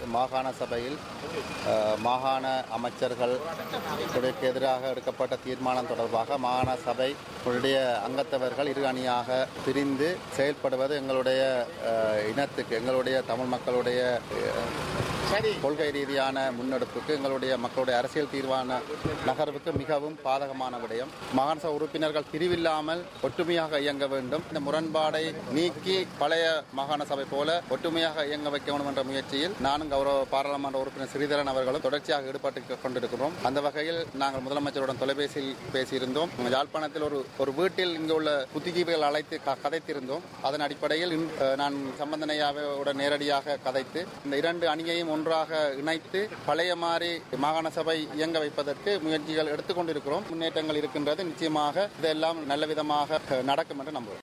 மாகாண சபையில் அஹ், மாகாண அமைச்சர்கள் இதற்கு எதிராக எடுக்கப்பட்ட தீர்மானம் தொடர்பாக மாகாண சபை உடைய அங்கத்தவர்கள் இரு அணியாக பிரிந்து செயல்படுவது எங்களுடைய அஹ், இனத்துக்கு எங்களுடைய தமிழ் மக்களுடைய அஹ், கொள்கை ரீதியான முன்னெடுப்புக்கு எங்களுடைய மக்களுடைய அரசியல் தீர்வான நகர்வுக்கு மிகவும் பாதகமான விடயம் மாகாண சபை உறுப்பினர்கள் பிரிவில்லாமல் ஒற்றுமையாக இயங்க வேண்டும் இந்த முரண்பாடை நீக்கி பழைய மாகாண சபை போல ஒற்றுமையாக இயங்க வைக்க வேண்டும் என்ற முயற்சியில் நானும் கௌரவ பாராளுமன்ற உறுப்பினர் ஸ்ரீதரன் அவர்களும் தொடர்ச்சியாக ஈடுபட்டு கொண்டிருக்கிறோம் அந்த வகையில் நாங்கள் முதலமைச்சருடன் தொலைபேசியில் பேசியிருந்தோம் யாழ்ப்பாணத்தில் ஒரு ஒரு வீட்டில் இங்கு உள்ள புத்திஜீவிகள் அழைத்து க- கதைத்திருந்தோம் அதன் அடிப்படையில் இன்- அஹ் நான் சம்பந்தனையாவோட நேரடியாக கதைத்து இந்த இரண்டு அணியையும் ஒன்றாக இணைத்து பழைய மாதிரி மாகாண சபை இயங்க வைப்பதற்கு முயற்சிகள் எடுத்துக்கொண்டிருக்கிறோம் முன்னேற்றங்கள் இருக்கின்றது நிச்சயமாக இதெல்லாம் நல்ல விதமாக அஹ், நடக்கும் என்று நம்புகிறோம்